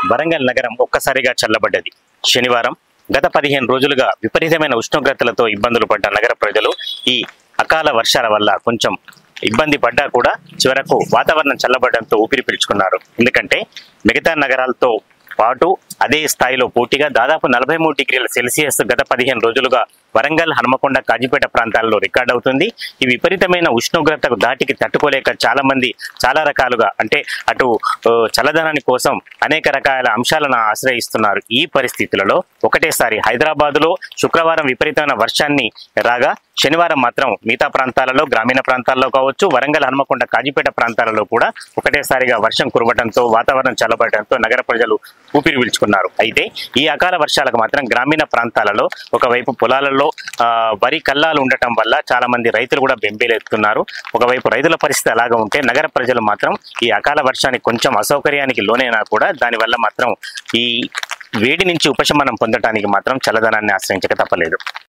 వరంగల్ నగరం ఒక్కసారిగా చల్లబడ్డది శనివారం గత పదిహేను రోజులుగా విపరీతమైన ఉష్ణోగ్రతలతో ఇబ్బందులు పడ్డ నగర ప్రజలు ఈ అకాల వర్షాల వల్ల కొంచెం ఇబ్బంది పడ్డా కూడా చివరకు వాతావరణం చల్లబడడంతో ఊపిరి పీల్చుకున్నారు ఎందుకంటే మిగతా నగరాలతో పాటు అదే స్థాయిలో పోటీగా దాదాపు నలభై మూడు డిగ్రీల సెల్సియస్ గత పదిహేను రోజులుగా వరంగల్ హనుమకొండ కాజీపేట ప్రాంతాల్లో రికార్డ్ అవుతుంది ఈ విపరీతమైన ఉష్ణోగ్రతకు దాటికి తట్టుకోలేక చాలా మంది చాలా రకాలుగా అంటే అటు ఆ, చల్లదనాని కోసం అనేక రకాల అంశాలను ఆశ్రయిస్తున్నారు ఈ పరిస్థితులలో ఒకటేసారి హైదరాబాద్ లో శుక్రవారం విపరీతమైన వర్షాన్ని రాగా శనివారం మాత్రం మిగతా ప్రాంతాలలో గ్రామీణ ప్రాంతాల్లో కావచ్చు వరంగల్ హనుమకొండ కాజీపేట ప్రాంతాలలో కూడా ఒకటేసారిగా వర్షం కురవడంతో వాతావరణం చల్లబడటంతో నగర ప్రజలు ఊపిరి పీల్చుకున్నారు అయితే ఈ అకాల వర్షాలకు మాత్రం గ్రామీణ ప్రాంతాలలో ఒకవైపు పొలాలలో ఆ, వరి కల్లాలు ఉండటం వల్ల చాలా మంది రైతులు కూడా బెంబేలెత్తున్నారు ఒకవైపు రైతుల పరిస్థితి అలాగా ఉంటే నగర ప్రజలు మాత్రం ఈ అకాల వర్షానికి కొంచెం అసౌకర్యానికి లోనైనా కూడా దానివల్ల మాత్రం ఈ వేడి నుంచి ఉపశమనం పొందడానికి మాత్రం చల్లదనాన్ని ఆశ్రయించక తప్పలేదు